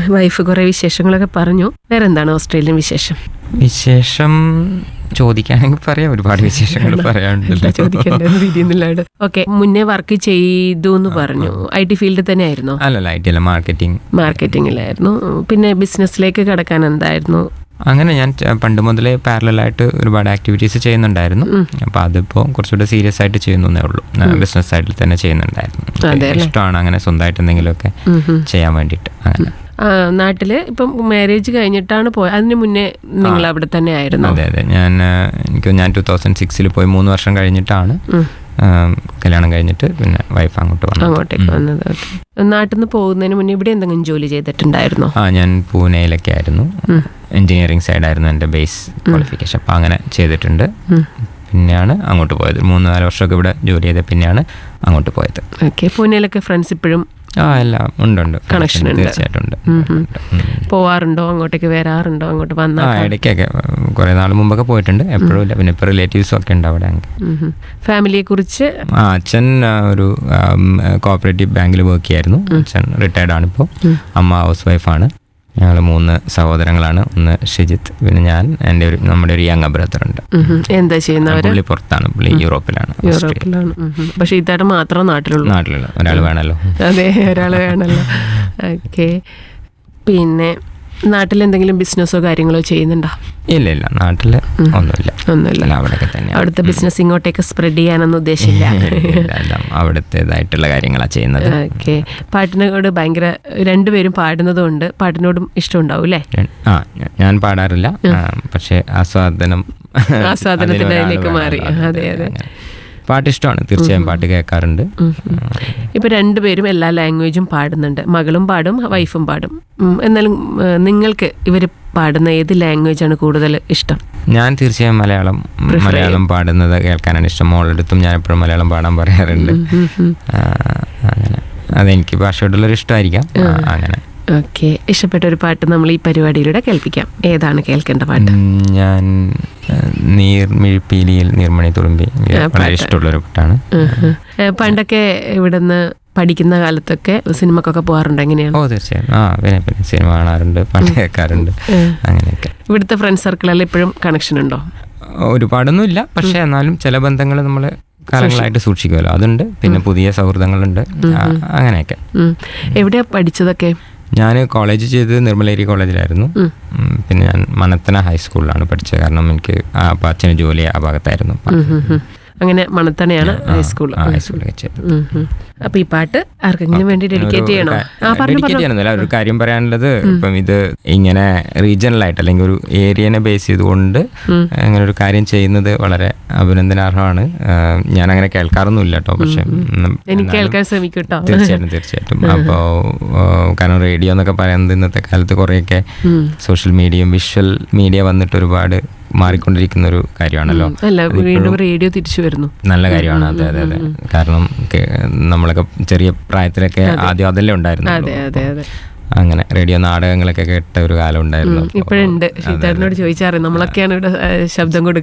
Wife കുറെ വിശേഷങ്ങളൊക്കെ പറഞ്ഞു വേറെ എന്താണ് ഓസ്ട്രേലിയൻ വിശേഷം വിശേഷം ചോദിക്കുകയാണെങ്കിൽ പറയാം ഒരുപാട് വിശേഷങ്ങൾ എന്താ പറയാനുണ്ടല്ലോ ചോദിക്കേണ്ടതെന്ന് തിരിയുന്നില്ലാണ്ട് ഓക്കെ മുന്നേ വർക്ക് ചെയ്തു എന്ന് പറഞ്ഞു ഐ ടി ഫീൽഡിൽ തന്നെ ആയിരുന്നോ അല്ലല്ല ഐ ടി അല്ല മാർക്കറ്റിംഗ് മാർക്കറ്റിംഗിലായിരുന്നു പിന്നെ ബിസിനസ്സിലേക്ക് കടക്കാൻ എന്തായിരുന്നു അങ്ങനെ ഞാൻ ച- പണ്ട് മുതലേ പാരലായിട്ട് ഒരുപാട് ആക്ടിവിറ്റീസ് ചെയ്യുന്നുണ്ടായിരുന്നു അപ്പോൾ അതിപ്പോൾ കുറച്ചുകൂടെ സീരിയസ് ആയിട്ട് ചെയ്യുന്നേ ഉള്ളൂ ബിസിനസ് സൈഡിൽ തന്നെ ചെയ്യുന്നുണ്ടായിരുന്നു അതെ അല്ലേ? ഇഷ്ടമാണ് അങ്ങനെ സ്വന്തമായിട്ട് എന്തെങ്കിലുമൊക്കെ ഉം ഉം. ചെയ്യാൻ വേണ്ടിയിട്ട് അങ്ങനെ ആ, നാട്ടില് ഇപ്പം മാരേജ് കഴിഞ്ഞിട്ടാണ് പോയത് അതിന് മുന്നേ നിങ്ങൾ അവിടെ തന്നെ ആയിരുന്നു അതെ അതെ ഞാൻ ആ, എനിക്ക് ഞാൻ ടൂ തൗസൻഡ് സിക്സിൽ പോയി മൂന്ന് വർഷം കഴിഞ്ഞിട്ടാണ് ആ, കല്യാണം കഴിഞ്ഞിട്ട് പിന്നെ വൈഫ് അങ്ങോട്ട് വന്നു അങ്ങോട്ടേക്ക് വന്നത് ഓക്കെ നാട്ടിൽ നിന്ന് പോകുന്നതിന് മുന്നേ ഇവിടെ എന്തെങ്കിലും ജോലി ചെയ്തിട്ടുണ്ടായിരുന്നോ ആ ഞാൻ പൂനെയിലൊക്കെ ആയിരുന്നു എൻജിനീയറിംഗ് സൈഡായിരുന്നു എൻ്റെ ബേസ് ക്വാളിഫിക്കേഷൻ അപ്പോൾ അങ്ങനെ ചെയ്തിട്ടുണ്ട് പിന്നെയാണ് അങ്ങോട്ട് പോയത് മൂന്ന് നാല് വർഷമൊക്കെ ഇവിടെ ജോലി ചെയ്ത പിന്നെയാണ് അങ്ങോട്ട് പോയത് ഓക്കെ പൂനെയിലൊക്കെ ഫ്രണ്ട്സ് ഇപ്പോഴും ആ എല്ലാം ഉണ്ട് ഉണ്ട് Connection ഉണ്ട്. തീർച്ചയായിട്ടും ഉണ്ട് ഉം ഉം. ഉണ്ട്. ഉം. പോവാറുണ്ടോ അങ്ങോട്ടേക്ക് വരാറുണ്ടോ അങ്ങോട്ട് ആ വന്നാൽ ഇടയ്ക്കൊക്കെ കുറേ നാൾ മുമ്പൊക്കെ പോയിട്ടുണ്ട് എപ്പോഴും ഇല്ല പിന്നെ ഇപ്പോൾ റിലേറ്റീവ്സും ഒക്കെ ഉണ്ട് അവിടെ ഫാമിലിയെ കുറിച്ച് ആ അച്ഛൻ ആ, ഒരു കോപ്പറേറ്റീവ് ബാങ്കിൽ വർക്ക് ചെയ്യായിരുന്നു അച്ഛൻ റിട്ടയർഡ് ആണ് ഇപ്പോൾ അമ്മ ഹൗസ് വൈഫാണ് ഞങ്ങൾ മൂന്ന് സഹോദരങ്ങളാണ് ഒന്ന് ഷിജിത്ത് പിന്നെ ഞാൻ എൻ്റെ ഒരു നമ്മുടെ ഒരു യങ് ബ്രദർ ഉണ്ട് ഉം ഉം. എന്താ ചെയ്യുന്നവര് പുള്ളി പുറത്താണ് പുള്ളി യൂറോപ്പിലാണ് ഓസ്ട്രേലിയ. യൂറോപ്പിലാണ് ഉം ഉം. പക്ഷെ ഇതായിട്ട് മാത്രം നാട്ടിലുള്ളൂ നാട്ടിലുള്ള ഒരാൾ വേണമല്ലോ അതെ ഒരാൾ വേണമല്ലോ ഓക്കെ പിന്നെ നാട്ടിൽ എന്തെങ്കിലും ബിസിനസ്സോ കാര്യങ്ങളോ ചെയ്യുന്നുണ്ടോ ഇല്ല ഇല്ല നാട്ടിൽ ഒന്നുമില്ല ഒന്നുമില്ല എല്ലാം അവിടെയൊക്കെ തന്നെയാണ് അവിടുത്തെ ബിസിനസ് ഇങ്ങോട്ടേക്ക് സ്പ്രെഡ് ചെയ്യാനൊന്നും ഉദ്ദേശമില്ല ഇല്ല, എല്ലാം അവിടുത്തേതായിട്ടുള്ള കാര്യങ്ങളാണ് ചെയ്യുന്നത് ഓക്കെ പാട്ടിനോട് ഭയങ്കര രണ്ടുപേരും പാടുന്നതുകൊണ്ട് പാട്ടിനോടും ഇഷ്ടമുണ്ടാവും അല്ലേ ആ ഞ- ഞാൻ പാടാറില്ല ആ, പക്ഷേ ആസ്വാദനം ആസ്വാദനത്തിന്റെ അതിനൊരാൾ അതിലേക്ക് മാറി. വേണമല്ലോ. അതെ, അതെ. അങ്ങനെ. പാട്ട് ഇഷ്ടമാണ് തീർച്ചയായും പാട്ട് കേൾക്കാറുണ്ട് ഇപ്പൊ രണ്ടുപേരും എല്ലാ ലാംഗ്വേജും പാടുന്നുണ്ട് മകളും പാടും വൈഫും പാടും ഉം, എന്നാലും ഏഹ്, നിങ്ങൾക്ക് ഇവര് പാടുന്ന ഏത് ലാംഗ്വേജ് ആണ് കൂടുതൽ ഇഷ്ടം ഞാൻ തീർച്ചയായും മലയാളം മലയാളം പാടുന്നത് കേൾക്കാനാണ് ഇഷ്ടം മോളെടുത്തും ഞാൻ എപ്പോഴും മലയാളം പാടാൻ പറയാറുണ്ട് ആ, അങ്ങനെ അതെനിക്ക് ഭാഷയോടുള്ളൊരു ഇഷ്ടമായിരിക്കാം ആ, അങ്ങനെ ഓക്കെ ഇഷ്ടപ്പെട്ട ഒരു പാട്ട് നമ്മൾ ഈ പരിപാടിയിലൂടെ കേൾപ്പിക്കാം ഏതാണ് കേൾക്കേണ്ട പാട്ട് ഉം, ഞാൻ ആ, നീർമിഴിപ്പീലിയിൽ നീർമണി തുളുമ്പി എനിക്ക് വളരെ ഇഷ്ടമുള്ളൊരു പാട്ടാണ് ഉം, ഉം. ഏഹ്, പണ്ടൊക്കെ ഇവിടുന്ന് പഠിക്കുന്ന കാലത്തൊക്കെ സിനിമക്കൊക്കെ പോകാറുണ്ട് എങ്ങനെയാണ് ഓ തീർച്ചയായും ആ പിന്നെ പിന്നെ സിനിമ കാണാറുണ്ട് പാട്ട് കേൾക്കാറുണ്ട് അങ്ങനെയൊക്കെ ഇവിടുത്തെ ഫ്രണ്ട് സർക്കിളെല്ലാം ഇപ്പോഴും കണക്ഷൻ ഉണ്ടോ ഒരുപാടൊന്നും ഇല്ല പക്ഷെ എന്നാലും ചില ബന്ധങ്ങൾ നമ്മൾ കാലങ്ങളായിട്ട് സൂക്ഷിക്കുമല്ലോ അതുണ്ട് പിന്നെ പുതിയ സൗഹൃദങ്ങളുണ്ട് ആ, അങ്ങനെയൊക്കെ ഉം. എവിടെയാ പഠിച്ചതൊക്കെ ഞാൻ കോളേജ് ചെയ്തത് നിർമ്മലേരി കോളേജിലായിരുന്നു ഉം, പിന്നെ ഞാൻ മണത്തന ഹൈസ്കൂളിലാണ് പഠിച്ചത് കാരണം എനിക്ക് ആ അപ്പം അച്ഛന് ജോലി ആ ഭാഗത്തായിരുന്നു അപ്പം ഉം, ഉം, ഉം. അങ്ങനെ മണത്തണയാണ് ഹൈസ്കൂൾ ആ ഹൈസ്കൂളിൽ ചെയ്തത് അപ്പൊ ഈ പാട്ട് ആർക്കെങ്കിലും വേണ്ടി ഡെഡിക്കേറ്റ് ചെയ്യണോ ആ പറഞ്ഞു ഡെഡിക്കേറ്റ് ചെയ്യണമെന്നില്ല ഒരു കാര്യം പറയാനുള്ളത് ഇപ്പം ഇത് ഇങ്ങനെ റീജിയണലായിട്ട് അല്ലെങ്കിൽ ഒരു ഏരിയനെ ബേസ് ചെയ്തുകൊണ്ട് അങ്ങനെ ഒരു കാര്യം ചെയ്യുന്നത് വളരെ അഭിനന്ദനാർഹമാണ് ആ, ഞാൻ അങ്ങനെ കേൾക്കാറൊന്നുമില്ല കേട്ടോ പക്ഷെ ഉം, എനിക്ക് കേൾക്കാൻ ശ്രമിക്കൂട്ടോ തീർച്ചയായിട്ടും തീർച്ചയായിട്ടും അപ്പോൾ കാരണം റേഡിയോ എന്നൊക്കെ പറയുന്നത് ഇന്നത്തെ കാലത്ത് കുറേയൊക്കെ സോഷ്യൽ മീഡിയയും വിഷ്വൽ മീഡിയ വന്നിട്ട് ഒരുപാട് മാറിക്കൊണ്ടിരിക്കുന്ന ഒരു കാര്യമാണല്ലോ അല്ല വീണ്ടും റേഡിയോ തിരിച്ചു വരുന്നു നല്ല കാര്യമാണ് അതെ അതെ അതെ കാരണം കേ- നമ്മളൊക്കെ ചെറിയ പ്രായത്തിലൊക്കെ ആദ്യം അതല്ലേ ഉണ്ടായിരുന്നുള്ളൂ അതെ അതെ അതെ അങ്ങനെ റേഡിയോ നാടകങ്ങളൊക്കെ കേട്ട ഒരു കാലം ഉണ്ടായിരുന്നു ഇപ്പോഴുണ്ട് സീതാരനോട് ചോദിച്ചാറ് നമ്മളൊക്കെയാണ് ഇവിടെ ഏഹ്, ശബ്ദം കൊടുക്കുന്നത്